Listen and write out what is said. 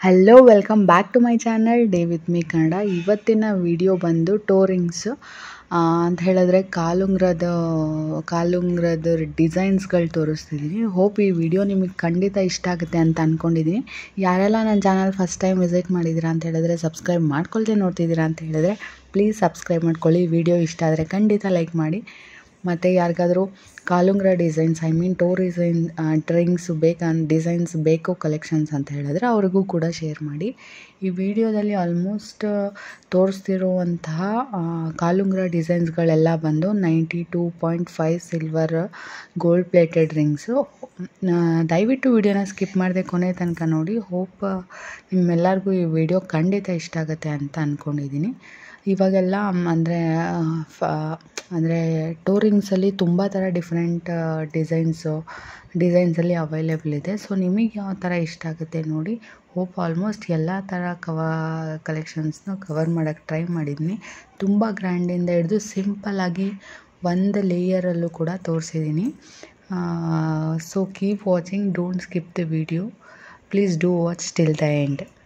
hello welcome back to my channel day with me Kannada ಇವತ್ತಿನ video ಬಂದು ಟೋರಿಂಗ್ಸ್ ಅಂತ ಹೇಳಿದ್ರೆ ಕಾಲುಂಗ್ರದ ಕಾಲುಂಗ್ರದ ಡಿಸೈನ್ಸ್ಗಳು ತೋರಿಸ್ತಿದ್ದೀನಿ ಹೋಪ್ ಈ ವಿಡಿಯೋ ನಿಮಗೆ ಖಂಡಿತ ಇಷ್ಟ ಆಗುತ್ತೆ ಅಂತ ಅಂದ್ಕೊಂಡಿದ್ದೀನಿ ಯಾರೆಲ್ಲ ನನ್ನ ಚಾನಲ್ ಫಸ್ಟ್ ಟೈಮ್ ವಿಸಿಟ್ ಮಾಡಿದ್ದೀರಾ ಅಂತ ಹೇಳಿದ್ರೆ ಸಬ್ಸ್ಕ್ರೈಬ್ ಮಾಡ್ಕೊಳ್ದೆ ನೋಡ್ತಿದ್ದೀರಾ ಅಂತ ಹೇಳಿದ್ರೆ ಪ್ಲೀಸ್ ಸಬ್ಸ್ಕ್ರೈಬ್ ಮಾಡ್ಕೊಳ್ಳಿ ವಿಡಿಯೋ ಇಷ್ಟ ಆದರೆ ಖಂಡಿತ ಲೈಕ್ ಮಾಡಿ ಮತ್ತು ಯಾರಿಗಾದರೂ ಕಾಲುಂಗ್ರ designs I mean toe design ಡ್ರಿಂಕ್ಸ್ ಬೇಕನ್ ಡಿಸೈನ್ಸ್ ಬೇಕು ಕಲೆಕ್ಷನ್ಸ್ ಅಂತ ಹೇಳಿದ್ರೆ ಅವ್ರಿಗೂ ಕೂಡ ಶೇರ್ ಮಾಡಿ ಈ ವಿಡಿಯೋದಲ್ಲಿ ಆಲ್ಮೋಸ್ಟ್ ತೋರಿಸ್ತಿರುವಂತಹ ಕಾಲುಂಗ್ರ ಡಿಸೈನ್ಸ್ಗಳೆಲ್ಲ ಬಂದು ninety two point five silver gold plated rings ದಯವಿಟ್ಟು ವಿಡಿಯೋನ ಸ್ಕಿಪ್ ಮಾಡದೆ ಕೊನೆ ತನಕ ನೋಡಿ ಹೋಪ್ ನಿಮ್ಮೆಲ್ಲರಿಗೂ ಈ ವಿಡಿಯೋ ಖಂಡಿತ ಇಷ್ಟ ಆಗುತ್ತೆ ಅಂತ ಅಂದ್ಕೊಂಡಿದ್ದೀನಿ ಇವಾಗೆಲ್ಲ ಅಂದರೆ ಫ ಅಂದರೆ ಟೋರಿಂಗ್ಸಲ್ಲಿ ತುಂಬ ಥರ ಡಿಫ್ರೆಂಟ್ ಡಿಸೈನ್ಸು ಡಿಸೈನ್ಸಲ್ಲಿ ಅವೈಲೇಬಲ್ ಇದೆ ಸೊ ನಿಮಗೆ ಯಾವ ಥರ ಇಷ್ಟ ಆಗುತ್ತೆ ನೋಡಿ ಹೋಪ್ ಆಲ್ಮೋಸ್ಟ್ ಎಲ್ಲ ಥರ ಕವ ಕಲೆಕ್ಷನ್ಸ್ನ ಕವರ್ ಮಾಡೋಕ್ಕೆ ಟ್ರೈ ಮಾಡಿದ್ದೀನಿ ತುಂಬ ಗ್ರ್ಯಾಂಡಿಂದ ಹಿಡಿದು ಸಿಂಪಲ್ಲಾಗಿ ಒಂದು ಲೇಯರಲ್ಲೂ ಕೂಡ ತೋರಿಸಿದ್ದೀನಿ so keep watching don't skip the video please do watch till the end